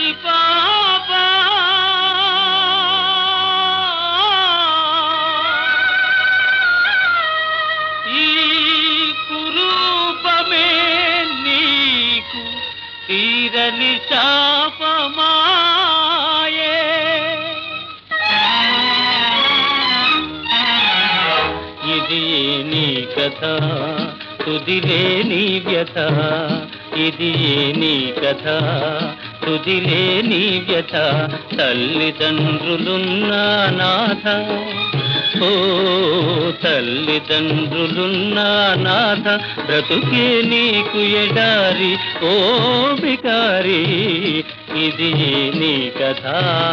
పాప ఈ కురూపమే నీకు తీరని శాపమాయే ఇది నీ కథ తుదిలే నీ వ్యథ ఇది నీ కథ తుదిలే నీ వ్యథ తల్లిదండ్రులున్నా నాథ ఓ తల్లిదండ్రులున్నా నాథ బ్రతుకే నీకు ఎడారి ఓ బికారి ఇది నీ కథ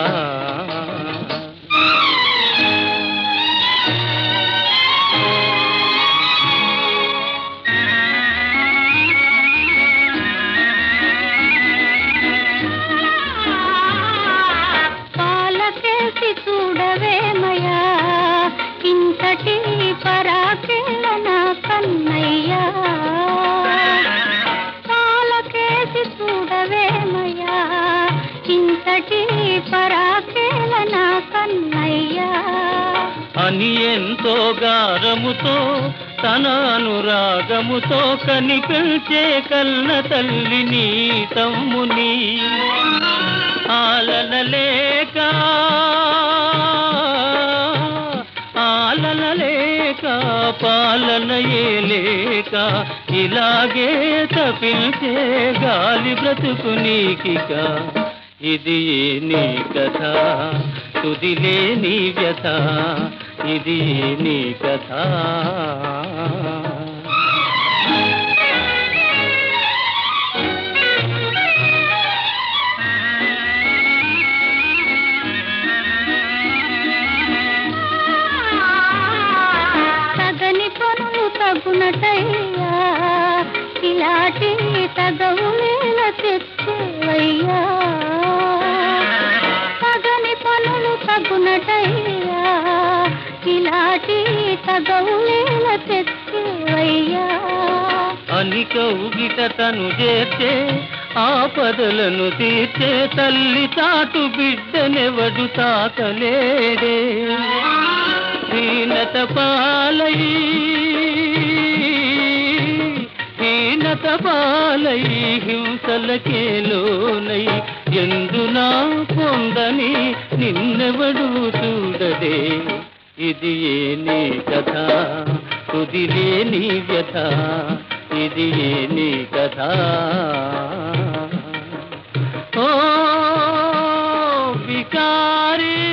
పాలకేసి చూడవేమయ్యా ఇంతటి పరాకేళన కన్నయ్యా పాలకేసి చూడవేమయ్యా ఇంతటి పరాకేళన కన్నయ్యా అని ఎంతో గారముతో తన అనురాగముతో కనిపించే కన్న తల్లిని తమ్ముని ఆలనలేక ఆలనలేక పాలనయే లేక ఇలాగే తప్పించే గాలి బ్రతుకు నీకిక ఇది నీ కథ తుదిలే నీ వ్యథ ఇది నీ కథ తగని పనులు తగునటయ్యా ఇలాంటి తగవులేల తెచ్చేవయ్యా తగని పనులు తగునటయ్యా ఇలాంటి తగవులేల తెచ్చేవయ్యా అని కౌగిట తను చేర్చే ఆపదలను తీర్చే తల్లి తాటు బిడ్డనెవడు తాకలేడే హీనత పాలై హీనత పాలై హింసలకే లోనై ఎందునా పొందని నిన్నెవడు చూడదే ఇది ఏ నీ కథ కుదిలే నీ వ్యథ ఇది ఏ నీ కథ ఓ వికారీ